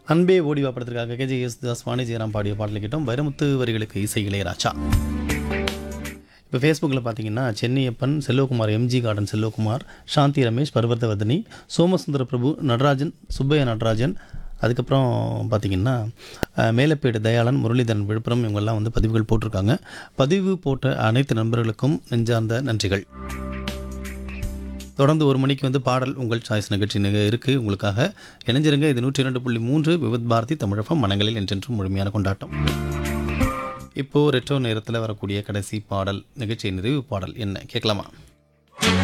அன்பே ஓடிவா படத்திற்காக கேஜே யேசுதாஸ் வாணி ஜெயராம் பாடிய பாடலை கேட்டோம் வைரமுத்து வரிகளுக்கு இசை இளையராஜா இப்போ ஃபேஸ்புக்கில் பார்த்தீங்கன்னா சென்னியப்பன் செல்வகுமார் எம்ஜி கார்டன் செல்வகுமார் சாந்தி ரமேஷ் பர்வதவர்தினி சோமசுந்தர பிரபு நடராஜன் சுப்பைய நடராஜன் அதுக்கப்புறம் பார்த்தீங்கன்னா அஹ், மேலப்பேடு தயாளன் முரளிதரன் விழுப்புரம் இவங்கெல்லாம் வந்து பதிவுகள் போட்டிருக்காங்க பதிவு போட்ட அனைத்து நண்பர்களுக்கும் நெஞ்சார்ந்த நன்றிகள் தொடர்ந்து ஒரு மணிக்கு வந்து பாடல் உங்கள் சாய்ஸ் நிகழ்ச்சி நிக இருக்குது உங்களுக்காக இணைஞ்சிருங்க இது நூற்றி இரண்டு புள்ளி மூன்று விவித் பாரதி தமிழகம் மனங்களில் என்றென்றும் முழுமையான கொண்டாட்டம் இப்போது ரெட்ரோ நேரத்தில் வரக்கூடிய கடைசி பாடல் நிகழ்ச்சி நிறைவு பாடல் என்ன கேட்கலாமா